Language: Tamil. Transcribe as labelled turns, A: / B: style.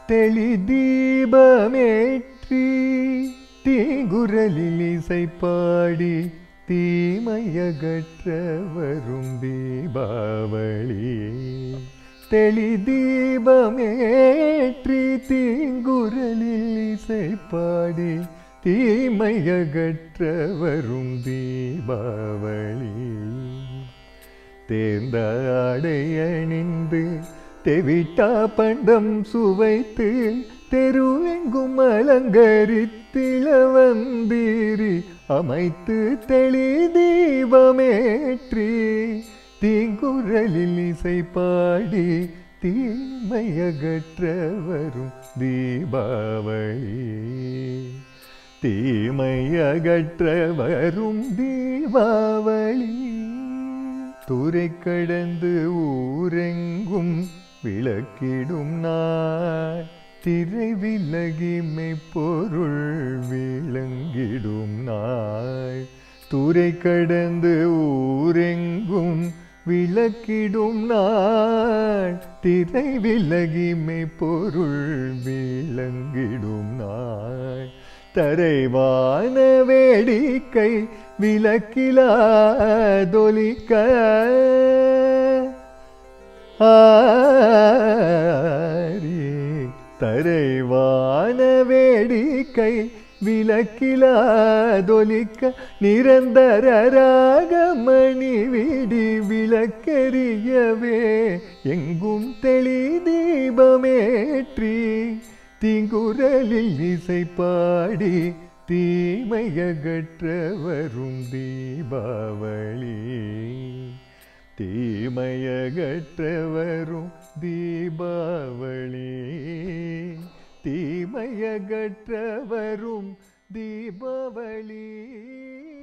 A: தெளி தீபமேற்றி தீங்குரலில் இசை பாடி தீமையகற்ற வரும் தீபாவளி தெளி தீபமேற்றி தீங்குரலில் இசை பாடி தீமையகற்ற வரும் தீபாவளி தேர்ந்த ஆடை அணிந்து தெவிட்டா பண்டம் சுவைத்து தெருவெங்கும் அலங்கரித்தில வந்தீரி அமைத்து தெளி தீபமேற்றி தீங்குரலில் இசை பாடி தீமையகற்ற வரும் தீபாவளி தீமையகற்ற வரும் தீபாவளி துறை கடந்து ஊரெங்கும் விளக்கிடும் நாள் திரை விலகி மெய்ப்பொருள் விளங்கிடும் நாள் துறை கடந்து ஊரெங்கும் விளக்கிடும் நாள் திரை விலகி மெய்ப்பொருள் விளங்கிடும் நாள் தரைவான வேடிக்கை விளக்கிலாதொலிக்க ஆரி தரைவான வேடிக்கை விளக்கிலாதொலிக்க நிரந்தர ராகமணி விடி விளக்கெரியவே எங்கும் தெளி தீபமேற்றி தீங்குரலில் இசை பாடி தீமையகற்ற வரும் தீபாவளி தீமையகற்ற வரும் தீபாவளி தீமையகற்ற வரும் தீபாவளி